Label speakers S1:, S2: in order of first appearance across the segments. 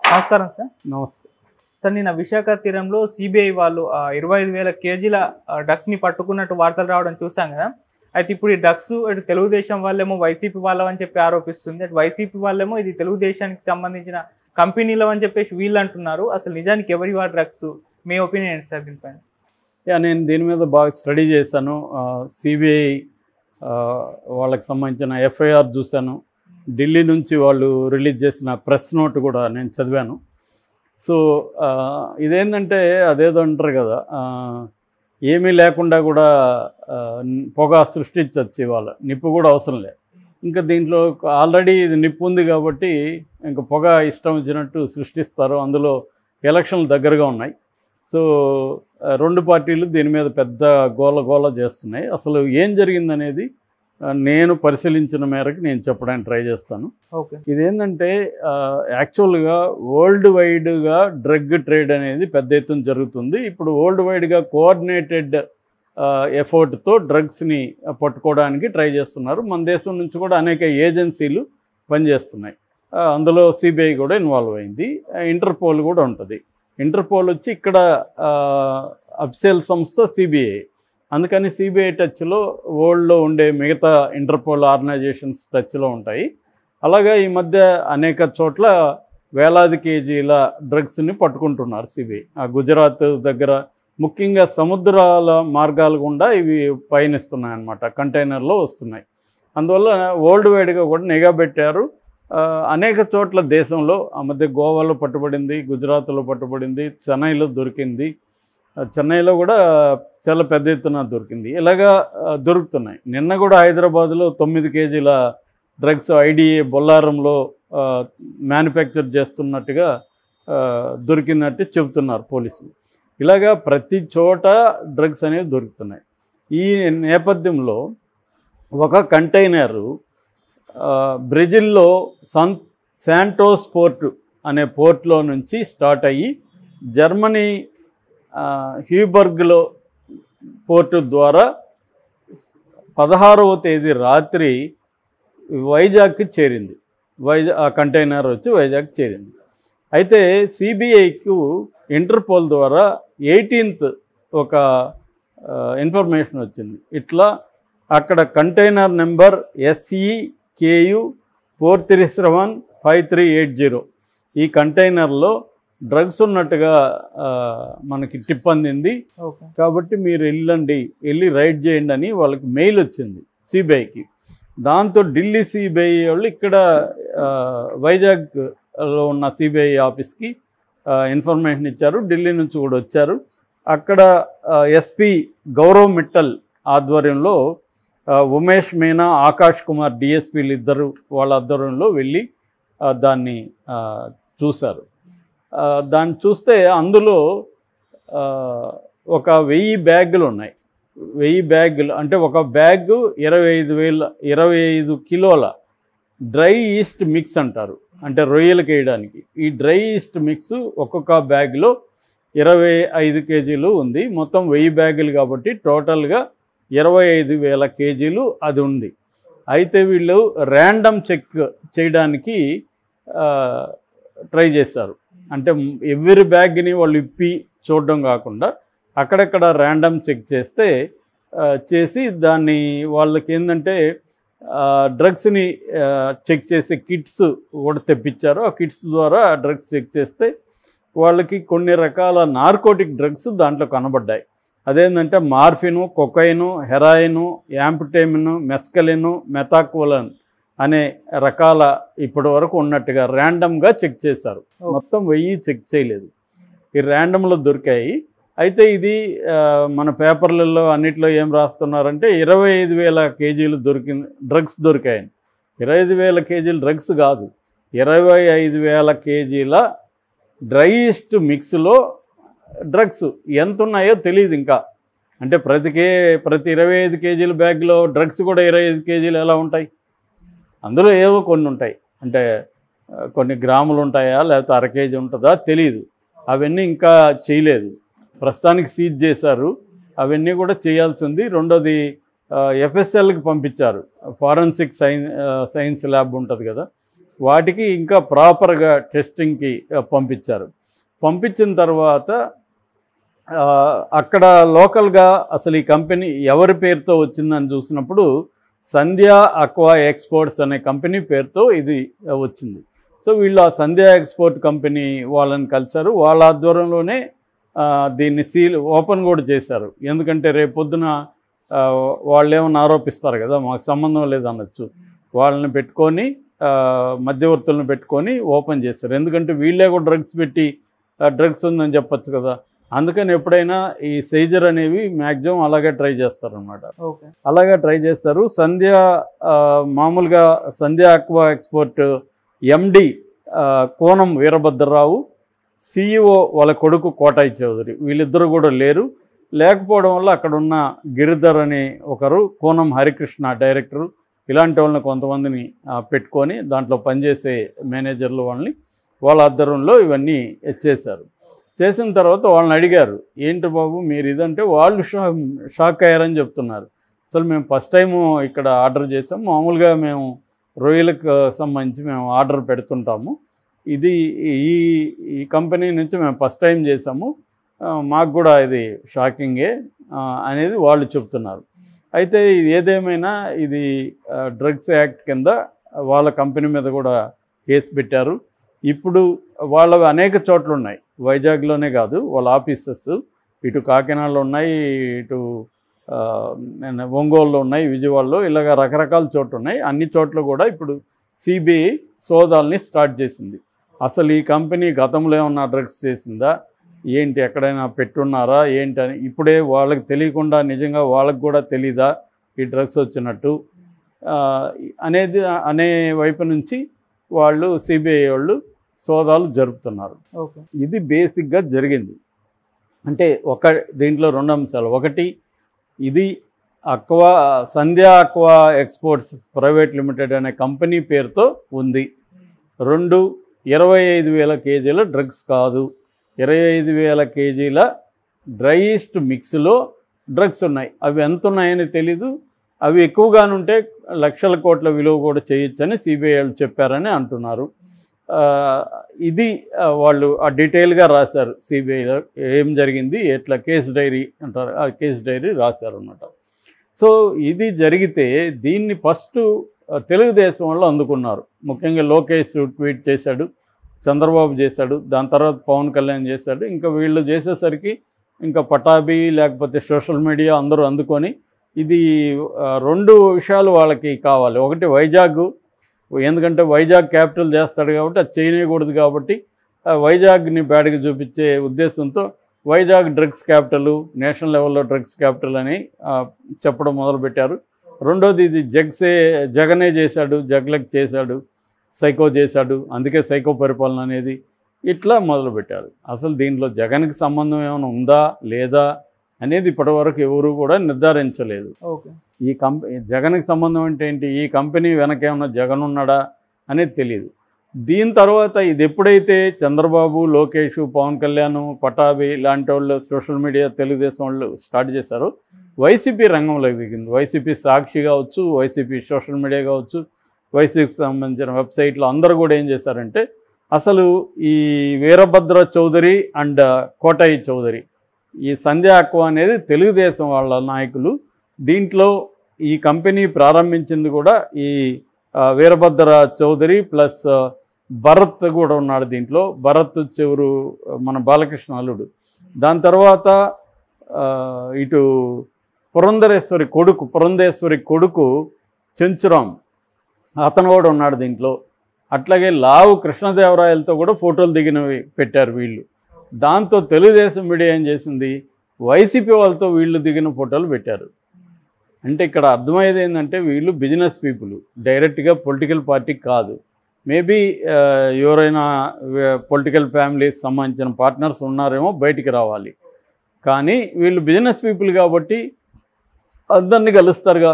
S1: నమస్కారం సార్
S2: నమస్తే
S1: సార్ నిన్న విశాఖ తీరంలో సిబిఐ వాళ్ళు ఆ, ఇరవై ఐదు వేల కేజీల ఆ, డ్రగ్స్ ని పట్టుకున్నట్టు వార్తలు రావడం చూసాం కదా అయితే ఇప్పుడు ఈ డ్రగ్స్ ఇటు తెలుగుదేశం వాళ్ళేమో వైసీపీ వాళ్ళని చెప్పి ఆరోపిస్తుంది అటు వైసీపీ వాళ్ళేమో ఇది తెలుగుదేశానికి సంబంధించిన కంపెనీలు అని చెప్పేసి వీళ్ళు అంటున్నారు అసలు నిజానికి ఎవరి వా డ్రగ్స్ మీ ఒపీనియన్ ఏంటి సార్ దీనిపైన
S2: యా నేను దీని మీద బాగా స్టడీ చేశాను సిబిఐ వాళ్ళకి సంబంధించిన ఎఫ్ఐఆర్ చూశాను ఢిల్లీ నుంచి వాళ్ళు రిలీజ్ చేసిన ప్రెస్ నోట్ కూడా నేను చదివాను సో ఆ, ఇదేంటంటే అదేదో అంటారు కదా ఆ, ఏమీ లేకుండా కూడా ఆ, పొగ సృష్టించవచ్చు ఇవాళ నిప్పు కూడా అవసరం లేదు ఇంకా దీంట్లో ఆల్రెడీ ఇది నిప్పు ఉంది కాబట్టి ఇంకా పొగ ఇష్టం వచ్చినట్టు సృష్టిస్తారు అందులో ఎలక్షన్లు దగ్గరగా ఉన్నాయి సో ఆ, రెండు పార్టీలు దీని మీద పెద్ద గోల గోల చేస్తున్నాయి అసలు ఏం జరిగిందనేది ఆ, నేను పరిశీలించిన మేరకు నేను చెప్పడానికి ట్రై చేస్తాను
S1: ఓకే
S2: ఇదేంటంటే ఆ, యాక్చువల్గా వరల్డ్ వైడ్గా డ్రగ్ ట్రేడ్ అనేది పెద్ద ఎత్తున జరుగుతుంది ఇప్పుడు వరల్డ్ వైడ్గా కోఆర్డినేటెడ్ ఎఫర్ట్తో డ్రగ్స్ని పట్టుకోవడానికి ట్రై చేస్తున్నారు మన దేశం నుంచి కూడా అనేక ఏజెన్సీలు పనిచేస్తున్నాయి ఆ, అందులో సిబిఐ కూడా ఇన్వాల్వ్ అయింది ఆ, ఇంటర్పోల్ కూడా ఉంటుంది ఇంటర్పోల్ వచ్చి ఇక్కడ అఫ్సేల్ సంస్థ సిబిఐ అందుకని సిబిఐ టచ్లో వరల్డ్లో ఉండే మిగతా ఇంటర్పోల్ ఆర్గనైజేషన్స్ టచ్లో ఉంటాయి అలాగే ఈ మధ్య అనేక చోట్ల వేలాది కేజీల డ్రగ్స్ని పట్టుకుంటున్నారు సిబిఐ ఆ గుజరాత్ దగ్గర ముఖ్యంగా సముద్రాల మార్గాల గుండా ఇవి పయనిస్తున్నాయి అన్నమాట కంటైనర్లో వస్తున్నాయి అందువల్ల వరల్డ్ వైడ్గా కూడా నిఘా పెట్టారు ఆ, అనేక చోట్ల దేశంలో ఆ మధ్య గోవాలో పట్టుబడింది గుజరాత్లో పట్టుబడింది చెన్నైలో దొరికింది ఆ, చెన్నైలో కూడా చాలా పెద్ద ఎత్తున దొరికింది ఇలాగా ఆ, దొరుకుతున్నాయి నిన్న కూడా హైదరాబాద్లో తొమ్మిది కేజీల డ్రగ్స్ ఐడిఏ బొల్లారంలో మ్యానుఫ్యాక్చర్ చేస్తున్నట్టుగా ఆ, దొరికినట్టు చెబుతున్నారు పోలీసులు ఇలాగా ప్రతి చోట డ్రగ్స్ అనేవి దొరుకుతున్నాయి ఈ నేపథ్యంలో ఒక కంటైనరు ఆ, బ్రెజిల్లో సన్ శాంటోస్ పోర్ట్ అనే పోర్ట్లో నుంచి స్టార్ట్ అయ్యి జర్మనీ ఆ, హ్యూబర్గ్లో పోర్టు ద్వారా పదహారవ తేదీ రాత్రి వైజాగ్కి చేరింది వైజాగ్ ఆ కంటైనర్ వచ్చి వైజాగ్ చేరింది అయితే సిబిఐకు ఇంటర్పోల్ ద్వారా ఎయిటీన్త్ ఒక ఇన్ఫర్మేషన్ వచ్చింది ఇట్లా అక్కడ container number SE KU four three seven five three eight zero ఈ కంటైనర్లో డ్రగ్స్ ఉన్నట్టుగా ఆ, మనకి టిప్ అందింది
S1: ఓకే
S2: కాబట్టి మీరు వెళ్ళండి వెళ్ళి రైడ్ చేయండి అని వాళ్ళకి మెయిల్ వచ్చింది సిబిఐకి దాంతో ఢిల్లీ సిబిఐ వాళ్ళు ఇక్కడ ఆ, వైజాగ్లో ఉన్న సిబిఐ ఆఫీస్కి ఆ, ఇన్ఫర్మేషన్ ఇచ్చారు ఢిల్లీ నుంచి కూడా వచ్చారు అక్కడ ఎస్పి గౌరవ్ మిట్టల్ ఆధ్వర్యంలో ఆ, ఉమేష్ మీనా ఆకాష్ కుమార్ డిఎస్పీలు ఇద్దరు వాళ్ళ ఆధ్వర్యంలో వెళ్ళి ఆ, దాన్ని ఆ, చూశారు ఆ, దాన్ని చూస్తే అందులో ఆ, ఒక వెయ్యి బ్యాగులు ఉన్నాయి వెయ్యి బ్యాగులు అంటే ఒక బ్యాగ్ ఇరవై ఐదు వేల ఇరవై ఐదు కిలోల డ్రై ఈస్ట్ మిక్స్ అంటారు అంటే రొయ్యలకు వేయడానికి ఈ డ్రై ఈస్ట్ మిక్స్ ఒక్కొక్క బ్యాగ్లో ఇరవై ఐదు కేజీలు ఉంది మొత్తం వెయ్యి బ్యాగులు కాబట్టి టోటల్గా ఇరవై ఐదు వేల కేజీలు అది ఉంది అయితే వీళ్ళు ర్యాండమ్ చెక్ చేయడానికి ఆ, ట్రై చేశారు అంటే ఎవ్రీ బ్యాగ్ని వాళ్ళు ఇప్పి చూడడం కాకుండా అక్కడక్కడ ర్యాండమ్ చెక్ చేస్తే ఆ, చేసి దాన్ని వాళ్ళకి ఏంటంటే డ్రగ్స్ని చెక్ చేసే కిట్స్ కూడా తెప్పించారు ఆ కిట్స్ ద్వారా డ్రగ్స్ చెక్ చేస్తే వాళ్ళకి కొన్ని రకాల నార్కోటిక్ డ్రగ్స్ దాంట్లో కనబడ్డాయి అదేంటంటే మార్ఫిను కొకైను హెరాయిను యాంపిటేమిను మెస్కలిను మెథాక్వలన్ అనే రకాల ఇప్పటి వరకు ఉన్నట్టుగా ర్యాండమ్గా చెక్ చేశారు మొత్తం వెయ్యి చెక్ చేయలేదు ఈ ర్యాండమ్లో దొరికాయి అయితే ఇది ఆ, మన పేపర్లలో అన్నిట్లో ఏం రాస్తున్నారంటే ఇరవై ఐదు వేల కేజీలు దొరికింది డ్రగ్స్ దొరికాయని ఇరవై ఐదు వేల కేజీలు డ్రగ్స్ కాదు ఇరవై ఐదు వేల కేజీల డ్రైయెస్ట్ మిక్స్లో డ్రగ్స్ ఎంత ఉన్నాయో తెలియదు ఇంకా అంటే ప్రతి కే ప్రతి ఇరవై ఐదు కేజీల బ్యాగ్లో డ్రగ్స్ కూడా ఇరవై ఐదు కేజీలు ఎలా ఉంటాయి అందులో ఏవో కొన్ని ఉంటాయి అంటే ఆ, కొన్ని గ్రాములు ఉంటాయా లేకపోతే అర కేజీ ఉంటుందా తెలియదు అవన్నీ ఇంకా చేయలేదు ప్రస్తుతానికి సీజ్ చేశారు అవన్నీ కూడా చేయాల్సి ఉంది రెండోది ఎఫ్ఎస్ఎల్కి పంపించారు ఫారెన్సిక్ సైన్ సైన్స్ ల్యాబ్ ఉంటుంది కదా వాటికి ఇంకా ప్రాపర్గా టెస్టింగ్కి ఆ, పంపించారు పంపించిన తర్వాత ఆ, అక్కడ లోకల్గా అసలు ఈ కంపెనీ ఎవరి పేరుతో వచ్చిందని చూసినప్పుడు సంధ్య అక్వా ఎక్స్పోర్ట్స్ అనే కంపెనీ పేరుతో ఇది ఆ, వచ్చింది సో వీళ్ళు ఆ సంధ్య ఎక్స్పోర్ట్ కంపెనీ వాళ్ళని కలిశారు వాళ్ళ ఆధ్వర్యంలోనే ఆ, దీన్ని సీల్ ఓపెన్ కూడా చేశారు ఎందుకంటే రేపు పొద్దున ఆ, వాళ్ళు ఏమైనా ఆరోపిస్తారు కదా మాకు సంబంధం లేదు అనొచ్చు వాళ్ళని పెట్టుకొని ఆ, మధ్యవర్తులను పెట్టుకొని ఓపెన్ చేస్తారు ఎందుకంటే వీళ్ళే కూడా డ్రగ్స్ పెట్టి డ్రగ్స్ ఉందని చెప్పొచ్చు కదా అందుకని ఎప్పుడైనా ఈ సైజర్ అనేవి మ్యాక్సిమం అలాగే ట్రై చేస్తారనమాట
S1: ఓకే
S2: అలాగే ట్రై చేస్తారు సంధ్య ఆ, మామూలుగా Sandhya aqua export MD Konam Veerabhadrarao CEO వాళ్ళ కొడుకు కోటాయి చౌదరి వీళ్ళిద్దరూ కూడా లేరు లేకపోవడం వల్ల అక్కడ ఉన్న గిరిధర్ అనే ఒకరు కోనం హరికృష్ణ డైరెక్టరు ఇలాంటి వాళ్ళని కొంతమందిని ఆ, పెట్టుకొని దాంట్లో పనిచేసే మేనేజర్లు వాళ్ళని వాళ్ళ ఆధ్వర్యంలో ఇవన్నీ చేశారు చేసిన తర్వాత వాళ్ళని అడిగారు ఏంటి బాబు మీరు ఇదంటే వాళ్ళు షా షాక్ అయ్యారని చెప్తున్నారు అసలు మేము ఫస్ట్ టైము ఇక్కడ ఆర్డర్ చేసాం మామూలుగా మేము రొయ్యలకు సంబంధించి మేము ఆర్డర్ పెడుతుంటాము ఇది ఈ ఈ కంపెనీ నుంచి మేము ఫస్ట్ టైం చేసాము ఆ, మాకు కూడా ఇది షాకింగే ఆ, అనేది వాళ్ళు చెప్తున్నారు అయితే ఇది ఏదేమైనా ఇది డ్రగ్స్ యాక్ట్ కింద వాళ్ళ కంపెనీ మీద కూడా కేసు పెట్టారు ఇప్పుడు వాళ్ళవి అనేక చోట్ల ఉన్నాయి వైజాగ్లోనే కాదు వాళ్ళ ఆఫీసెస్ ఇటు కాకినాడలో ఉన్నాయి ఇటు ఆ, నేను ఒంగోలులో ఉన్నాయి విజయవాడలో ఇలాగ రకరకాల చోట్ల ఉన్నాయి అన్ని చోట్ల కూడా ఇప్పుడు సిబిఐ సోదాల్ని స్టార్ట్ చేసింది అసలు ఈ కంపెనీ గతంలో ఏమన్నా డ్రగ్స్ చేసిందా ఏంటి ఎక్కడైనా పెట్టున్నారా ఏంటి అని ఇప్పుడే వాళ్ళకి తెలియకుండా నిజంగా వాళ్ళకి కూడా తెలీదా ఈ డ్రగ్స్ వచ్చినట్టు ఆ, అనేది అనే వైపు నుంచి వాళ్ళు సిబిఐ వాళ్ళు సోదాలు జరుపుతున్నారు
S1: ఓకే
S2: ఇది బేసిక్గా జరిగింది అంటే ఒక దీంట్లో రెండు అంశాలు ఒకటి ఇది aqua Sandhya aqua exports private limited అనే కంపెనీ పేరుతో ఉంది రెండు ఇరవై ఐదు వేల కేజీల డ్రగ్స్ కాదు ఇరవై ఐదు వేల కేజీల డ్రైయెస్ట్ మిక్స్లో డ్రగ్స్ ఉన్నాయి అవి ఎంత ఉన్నాయని తెలీదు అవి ఎక్కువగానుంటే లక్షల కోట్ల విలువ కూడా చేయొచ్చని సిబిఐ వాళ్ళు చెప్పారని అంటున్నారు ఆ, ఇది ఆ, వాళ్ళు ఆ డీటెయిల్గా రాశారు సిబిఐలో ఏం జరిగింది ఎట్లా కేసు డైరీ అంటారు ఆ కేసు డైరీ రాశారు అన్నమాట సో ఇది జరిగితే దీన్ని ఫస్ట్ తెలుగుదేశం వాళ్ళు అందుకున్నారు ముఖ్యంగా లోకేష్ ట్వీట్ చేశాడు చంద్రబాబు చేశాడు దాని తర్వాత పవన్ కళ్యాణ్ చేశాడు ఇంకా వీళ్ళు చేసేసరికి ఇంకా పటాబీ లేకపోతే సోషల్ మీడియా అందరూ అందుకొని ఇది ఆ, రెండు విషయాలు వాళ్ళకి కావాలి ఒకటి వైజాగ్ ఎందుకంటే వైజాగ్ క్యాపిటల్ చేస్తాడు కాబట్టి అది చేయనేయకూడదు కాబట్టి ఆ వైజాగ్ని బ్యాడ్గా చూపించే ఉద్దేశంతో వైజాగ్ డ్రగ్స్ క్యాపిటల్ నేషనల్ లెవెల్లో డ్రగ్స్ క్యాపిటల్ అని ఆ, చెప్పడం మొదలుపెట్టారు రెండోది ఇది జగ్సే జగనే చేశాడు జగ్లక్ చేశాడు సైకో చేశాడు అందుకే సైకో పరిపాలన అనేది ఇట్లా మొదలుపెట్టారు అసలు దీంట్లో జగన్కి సంబంధం ఏమైనా ఉందా లేదా అనేది ఇప్పటివరకు ఎవరు కూడా నిర్ధారించలేదు
S1: ఓకే
S2: ఈ కంపెనీ జగన్కి సంబంధం అంటే ఏంటి ఈ కంపెనీ వెనక ఏమన్నా జగన్ ఉన్నాడా అనేది తెలియదు దీని తర్వాత ఇది ఎప్పుడైతే చంద్రబాబు లోకేష్ పవన్ కళ్యాణ్ పటాభి ఇలాంటి వాళ్ళు సోషల్ మీడియా తెలుగుదేశం వాళ్ళు స్టార్ట్ చేశారో వైసీపీ రంగంలోకి దిగింది వైసీపీ సాక్షి కావచ్చు వైసీపీ సోషల్ మీడియా కావచ్చు వైసీపీకి సంబంధించిన వెబ్సైట్లు అందరూ కూడా ఏం చేశారంటే అసలు ఈ వీరభద్ర చౌదరి అండ్ కోటాయి చౌదరి ఈ సంధ్య అక్వా అనేది తెలుగుదేశం వాళ్ళ నాయకులు దీంట్లో ఈ కంపెనీ ప్రారంభించింది కూడా ఈ ఆ, వీరభద్ర చౌదరి ప్లస్ ఆ, భరత్ కూడా ఉన్నాడు దీంట్లో భరత్ చెవురు మన బాలకృష్ణ అల్లుడు దాని తర్వాత ఆ, ఇటు పురంధరేశ్వరి కొడుకు పురంధేశ్వరి కొడుకు చెంచురాం అతను కూడా ఉన్నాడు దీంట్లో అట్లాగే లావు కృష్ణదేవరాయలతో కూడా ఫోటోలు దిగినవి పెట్టారు వీళ్ళు దాంతో తెలుగుదేశం మీడియా ఏం చేసింది వైసీపీ వాళ్ళతో వీళ్ళు దిగిన ఫోటోలు పెట్టారు అంటే ఇక్కడ అర్థమయ్యేది ఏంటంటే వీళ్ళు బిజినెస్ పీపుల్ డైరెక్ట్గా పొలిటికల్ పార్టీ కాదు మేబీ ఎవరైనా పొలిటికల్ ఫ్యామిలీస్ సంబంధించిన పార్ట్నర్స్ ఉన్నారేమో బయటికి రావాలి కానీ వీళ్ళు బిజినెస్ పీపుల్ కాబట్టి అందరినీ కలుస్తారుగా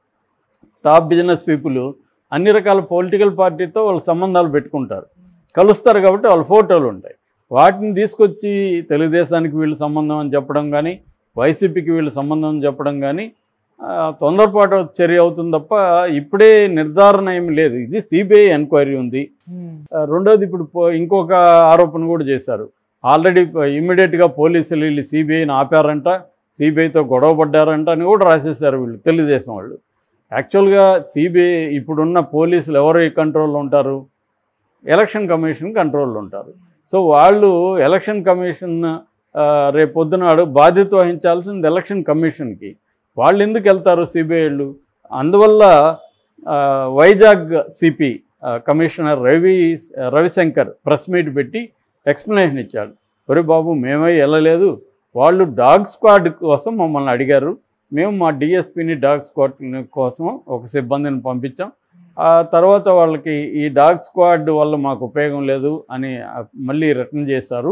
S2: టాప్ బిజినెస్ పీపుల్ అన్ని రకాల పొలిటికల్ పార్టీతో వాళ్ళు సంబంధాలు పెట్టుకుంటారు కలుస్తారు కాబట్టి వాళ్ళ ఫోటోలు ఉంటాయి వాటిని తీసుకొచ్చి తెలుగుదేశానికి వీళ్ళు సంబంధం అని చెప్పడం కానీ వైసీపీకి వీళ్ళు సంబంధం అని చెప్పడం కానీ ఆ, తొందరపాటు చర్య అవుతుంది తప్ప ఇప్పుడే నిర్ధారణ ఏమి లేదు ఇది సిబిఐ ఎంక్వైరీ ఉంది
S1: ఉమ్,
S2: ఆ, రెండోది ఇప్పుడు పో- ఇంకొక ఆరోపణ కూడా చేశారు ఆల్రెడీ ఇమ్మీడియట్గా పోలీసులు వీళ్ళు సిబిఐని ఆపారంట సిబిఐతో గొడవ పడ్డారంట అని కూడా రాసేసారు వీళ్ళు తెలుగుదేశం వాళ్ళు యాక్చువల్గా సిబిఐ ఇప్పుడున్న పోలీసులు ఎవరు కంట్రోల్లో ఉంటారు ఎలక్షన్ కమిషన్ కంట్రోల్లో ఉంటారు సో వాళ్ళు ఎలక్షన్ కమిషన్ ఆ, రేపు పొద్దునాడు బాధ్యత వహించాల్సింది ఎలక్షన్ కమిషన్కి వాళ్ళు ఎందుకు వెళ్తారు సిబిఐళ్ళు అందువల్ల ఆ, Vizag CP commissioner Ravi Ravishankar press meet పెట్టి ఎక్స్ప్లెనేషన్ ఇచ్చాడు ఒరే బాబు మేమే వెళ్ళలేదు వాళ్ళు డాగ్ స్క్వాడ్ కోసం మమ్మల్ని అడిగారు మేము మా డిఎస్పిని డాగ్ స్క్వాడ్ కోసం ఒక సిబ్బందిని పంపించాం ఆ తర్వాత వాళ్ళకి ఈ డాగ్ స్క్వాడ్ వల్ల మాకు ఉపయోగం లేదు అని ఆ, మళ్ళీ రిటర్న్ చేశారు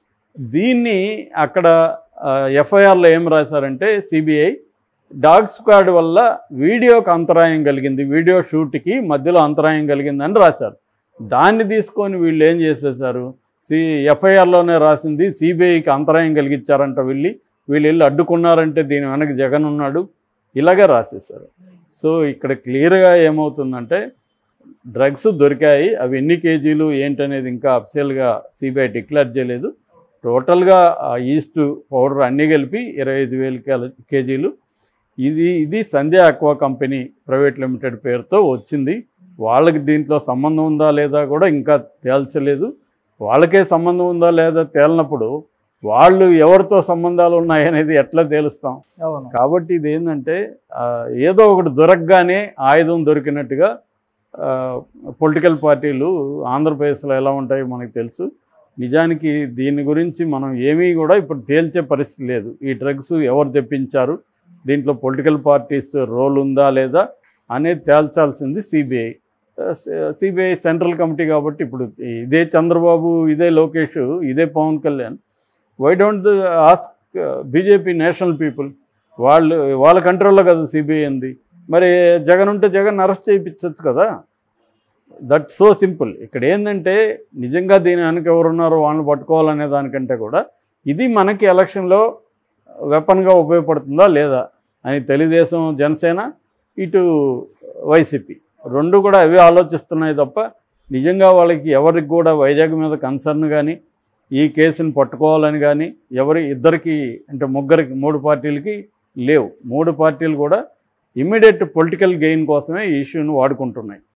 S2: దీన్ని అక్కడ ఎఫ్ఐఆర్లో ఏం రాశారంటే సిబిఐ డాగ్ స్క్వాడ్ వల్ల వీడియోకి అంతరాయం కలిగింది వీడియో షూట్కి మధ్యలో అంతరాయం కలిగిందని రాశారు దాన్ని తీసుకొని వీళ్ళు ఏం చేసేసారు సి ఎఫ్ఐఆర్లోనే రాసింది సిబిఐకి అంతరాయం కలిగించారంట వెళ్ళి వీళ్ళు వెళ్ళి అడ్డుకున్నారంటే దీని వెనక జగన్ ఉన్నాడు ఇలాగే రాసేసారు సో ఇక్కడ క్లియర్గా ఏమవుతుందంటే డ్రగ్స్ దొరికాయి అవి ఎన్ని కేజీలు ఏంటనేది ఇంకా అఫిషియల్గా సిబిఐ డిక్లేర్ చేయలేదు టోటల్గా ఆ ఈస్ట్ పౌడర్ అన్నీ కలిపి ఇరవై ఐదు వేల కేల- కేజీలు ఇది ఇది Sandhya aqua company private limited పేరుతో వచ్చింది వాళ్ళకి దీంట్లో సంబంధం ఉందా లేదా కూడా ఇంకా తేల్చలేదు వాళ్ళకే సంబంధం ఉందా లేదా తేలినప్పుడు వాళ్ళు ఎవరితో సంబంధాలు ఉన్నాయనేది ఎట్లా తేలుస్తాం
S1: అవును
S2: కాబట్టి ఇది ఏంటంటే ఆ, ఏదో ఒకటి దొరకగానే ఆయుధం దొరికినట్టుగా పొలిటికల్ పార్టీలు ఆంధ్రప్రదేశ్లో ఎలా ఉంటాయో మనకు తెలుసు నిజానికి దీని గురించి మనం ఏమీ కూడా ఇప్పుడు తేల్చే పరిస్థితి లేదు ఈ డ్రగ్స్ ఎవరు తెప్పించారు దీంట్లో పొలిటికల్ పార్టీస్ రోల్ ఉందా లేదా అనేది తేల్చాల్సింది సిబిఐ సిబిఐ సెంట్రల్ కమిటీ కాబట్టి ఇప్పుడు ఇదే చంద్రబాబు ఇదే లోకేష్ ఇదే Pawan Kalyan why don't ask BJP national people వాళ్ళు వాళ్ళ కంట్రోల్లో కదా సిబిఐ ఉంది మరి జగన్ ఉంటే జగన్ అరెస్ట్ చేయించవచ్చు కదా దట్ సో సింపుల్ ఇక్కడ ఏంటంటే నిజంగా దీని వెనక ఎవరున్నారో వాళ్ళని పట్టుకోవాలనే దానికంటే కూడా ఇది మనకి ఎలక్షన్లో వెపన్గా ఉపయోగపడుతుందా లేదా అని తెలుగుదేశం జనసేన ఇటు వైసీపీ రెండు కూడా అవే ఆలోచిస్తున్నాయి తప్ప నిజంగా వాళ్ళకి ఎవరికి కూడా వైజాగ్ మీద కన్సర్న్ కానీ ఈ కేసుని పట్టుకోవాలని కానీ ఎవరి ఇద్దరికి అంటే ముగ్గురికి మూడు పార్టీలకి లేవు మూడు పార్టీలు కూడా ఇమ్మీడియట్ పొలిటికల్ గెయిన్ కోసమే ఈ ఇష్యూని వాడుకుంటున్నాయి